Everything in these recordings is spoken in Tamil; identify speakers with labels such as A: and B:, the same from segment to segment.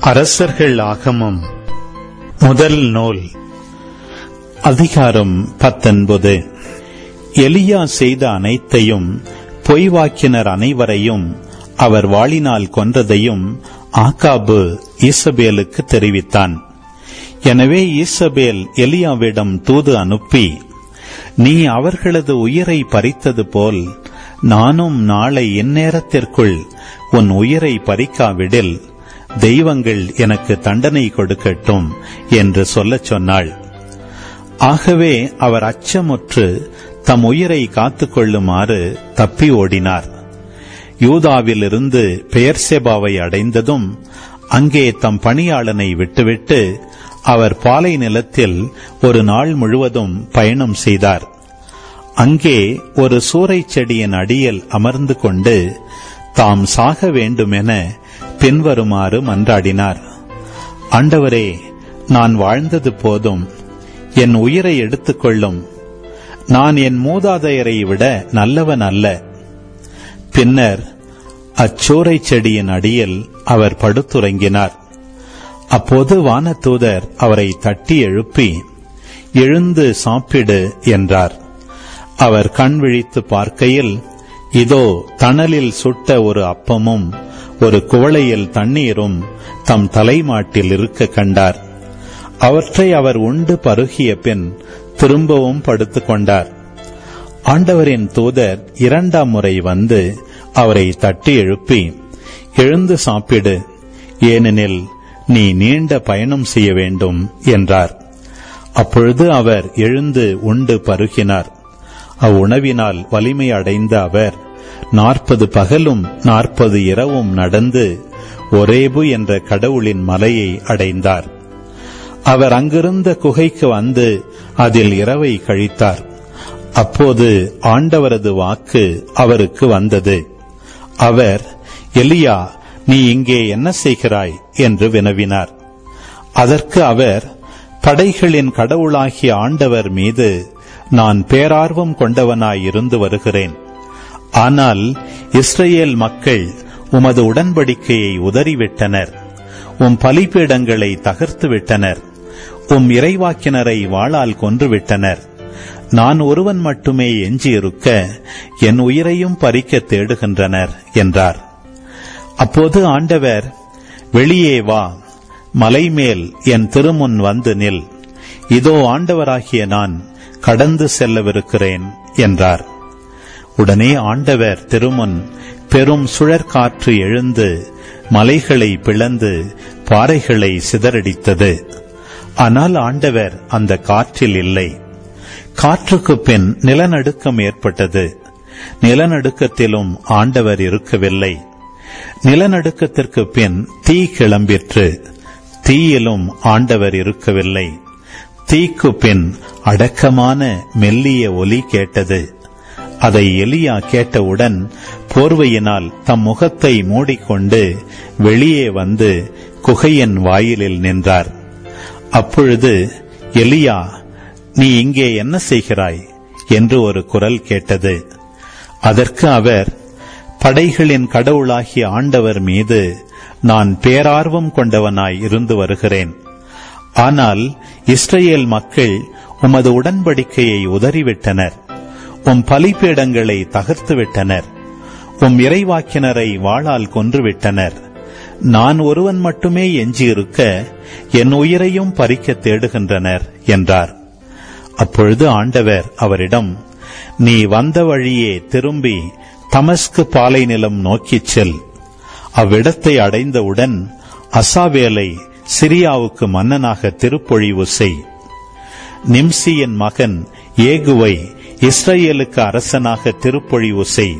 A: அரசர்கள் ஆகமம் முதல் நூல் அதிகாரம் பத்தொன்பது எலியா செய்த அனைத்தையும் பொய்வாக்கினர் அனைவரையும் அவர் வாளினால் கொன்றதையும் ஆகாபு ஈசபேலுக்கு தெரிவித்தான் எனவே ஈசபேல் எலியாவிடம் தூது அனுப்பி நீ அவர்களது உயிரை பறித்தது போல் நானும் நாளை இந்நேரத்திற்குள் உன் உயிரை பறிக்காவிடில் தெய்வங்கள் எனக்கு தண்டனை கொடுக்கட்டும் என்று சொல்லச் சொன்னாள் ஆகவே அவர் அச்சமுற்று தம் உயிரை காத்துக் கொள்ளுமாறு தப்பி ஓடினார் யூதாவிலிருந்து பெயர்செபாவை அடைந்ததும் அங்கே தம் பணியாளனை விட்டுவிட்டு அவர் பாலை நிலத்தில் ஒரு நாள் முழுவதும் பயணம் செய்தார் அங்கே ஒரு சூறைச் செடியின் அடியில் அமர்ந்து கொண்டு தாம் சாக வேண்டுமென பின்வருமாறு மன்றாடினார் ஆண்டவரே நான் வாழ்ந்தது போதும் என் உயிரை எடுத்துக்கொள்ளும் நான் என் மூதாதையரை விட நல்லவன் அல்ல பின்னர் அச்சோரைச் செடியின் அடியில் அவர் படுத்துறங்கினார் அப்போது வானதூதர் அவரை தட்டி எழுப்பி எழுந்து சாப்பிடு என்றார் அவர் கண் விழித்து பார்க்கையில் இதோ தணலில் சுட்ட ஒரு அப்பமும் ஒரு குவளையில் தண்ணீரும் தம் தலைமாட்டில் இருக்க கண்டார் அவற்றை அவர் உண்டு பருகிய பின் திரும்பவும் படுத்துக் கொண்டார் ஆண்டவரின் தூதர் இரண்டாம் முறை வந்து அவரை தட்டி எழுப்பி எழுந்து சாப்பிடு ஏனெனில் நீ நீண்ட பயணம் செய்ய வேண்டும் என்றார் அப்பொழுது அவர் எழுந்து உண்டு பருகினார் அவ்வுணவினால் வலிமை அடைந்த அவர் நாற்பது பகலும் நாற்பது இரவும் நடந்து ஒரேபு என்ற கடவுளின் மலையை அடைந்தார் அவர் அங்கிருந்த குகைக்கு வந்து அதில் இரவை கழித்தார் அப்போது ஆண்டவரது வாக்கு அவருக்கு வந்தது அவர் எலியா நீ இங்கே என்ன செய்கிறாய் என்று வினவினார் அதற்கு அவர் படைகளின் கடவுளாகிய ஆண்டவர் மீது நான் பேரார்வம் கொண்டவனாய் இருந்து வருகிறேன் ஆனால் இஸ்ரேல் மக்கள் உமது உடன்படிக்கையை உதறிவிட்டனர் உம் பலிபீடங்களை தகர்த்து விட்டனர் உம் இறைவாக்கினரை வாளால் கொன்றுவிட்டனர் நான் ஒருவன் மட்டுமே எஞ்சியிருக்க என் உயிரையும் பறிக்க தேடுகின்றனர் என்றார் அப்போது ஆண்டவர் வெளியே வா மலைமேல் என் திருமுன் வந்து நில் இதோ ஆண்டவராகிய நான் கடந்து செல்லவிருக்கிறேன் என்றார் உடனே ஆண்டவர் திருமுன் பெரும் சுழற்காற்று எழுந்து மலைகளை பிளந்து பாறைகளை சிதறடித்தது ஆனால் ஆண்டவர் அந்த காற்றில் இல்லை காற்றுக்கு பின் நிலநடுக்கம் ஏற்பட்டது நிலநடுக்கத்திலும் ஆண்டவர் இருக்கவில்லை நிலநடுக்கத்திற்கு பின் தீ கிளம்பிற்று தீயிலும் ஆண்டவர் இருக்கவில்லை தீக்கு பின் அடக்கமான மெல்லிய ஒலி கேட்டது அதை எலியா கேட்டவுடன் போர்வையினால் தம் முகத்தை மூடிக்கொண்டு வெளியே வந்து குகையின் வாயிலில் நின்றார் அப்பொழுது எலியா நீ இங்கே என்ன செய்கிறாய் என்று ஒரு குரல் கேட்டது அதற்கு அவர் படைகளின் கடவுளாகிய ஆண்டவர் மீது நான் பேரார்வம் கொண்டவனாய் இருந்து வருகிறேன் ஆனால் இஸ்ரேல் மக்கள் உமது உடன்படிக்கையை உதறிவிட்டனர் உம் பலிப்பீடங்களை தகர்த்துவிட்டனர் உம் இறைவாக்கினரை வாளால் கொன்றுவிட்டனர் நான் ஒருவன் மட்டுமே எஞ்சியிருக்க என் உயிரையும் பறிக்க தேடுகின்றனர் என்றார் அப்பொழுது ஆண்டவர் அவரிடம் நீ வந்த வழியே திரும்பி தமஸ்கு பாலை நிலம் நோக்கிச் செல் அவ்விடத்தை அடைந்தவுடன் அசாவேலை சிரியாவுக்கு மன்னனாக திருப்பொழிவு செய் நிம்சியின் மகன் ஏகுவை இஸ்ரேலுக்கு அரசனாக திருப்பொழிவு செய்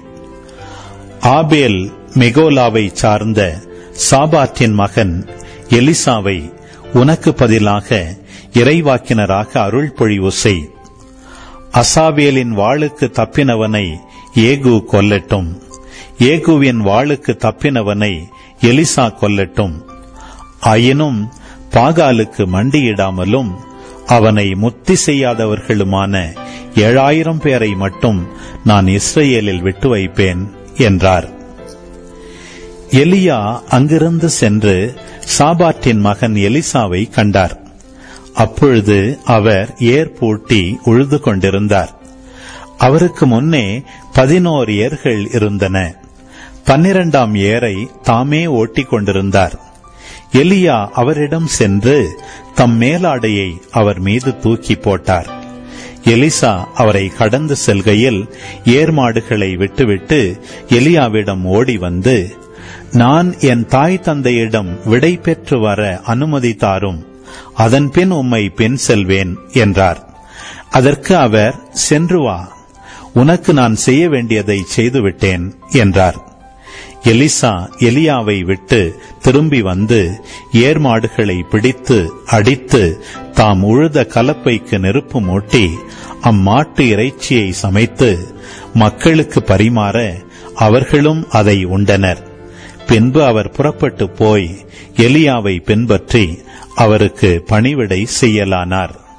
A: ஆபேல் மெகோலாவை சார்ந்த சாபாத்தின் மகன் எலிசாவை உனக்கு பதிலாக இறைவாக்கினராக அருள் பொழிவு செய் அசாவேலின் வாளுக்கு தப்பினவனை ஏகு கொல்லட்டும் ஏகுவின் வாளுக்கு தப்பினவனை எலிசா கொல்லட்டும் ஆயினும் பாகாலுக்கு மண்டியிடாமலும் அவனை முத்தி செய்யாதவர்களுமான ஏழாயிரம் பேரை மட்டும் நான் இஸ்ரேலில் விட்டு வைப்பேன் என்றார் எலியா அங்கிருந்து சென்று சாபாட்டின் மகன் எலிசாவை கண்டார் அப்பொழுது அவர் ஏர் பூட்டி உழுது கொண்டிருந்தார் அவருக்கு முன்னே பதினோரு ஏர்கள் இருந்தன பன்னிரண்டாம் ஏரை தாமே ஓட்டிக் கொண்டிருந்தார் எலியா அவரிடம் சென்று தம் மேலாடையை அவர் மீது தூக்கி போட்டார் எலிசா அவரை கடந்து செல்கையில் ஏர் மாடுகளை விட்டுவிட்டு எலியாவிடம் ஓடி வந்து நான் என் தாய் தந்தையிடம் விடை பெற்று வர அனுமதி தாரும் அதன்பின் உம்மை பின் செல்வேன் என்றார் அதற்கு அவர் சென்று வா உனக்கு நான் செய்ய வேண்டியதை செய்துவிட்டேன் என்றார் எலிசா எலியாவை விட்டு திரும்பி வந்து ஏர் மாடுகளை பிடித்து அடித்து தாம் உழுத கலப்பைக்கு நெருப்பு மூட்டி அம்மாட்டு இறைச்சியை சமைத்து மக்களுக்கு பரிமாற அவர்களும் அதை உண்டனர் பின்பு அவர் புறப்பட்டு போய் எலியாவை பின்பற்றி அவருக்கு பணிவிடை செய்யலானார்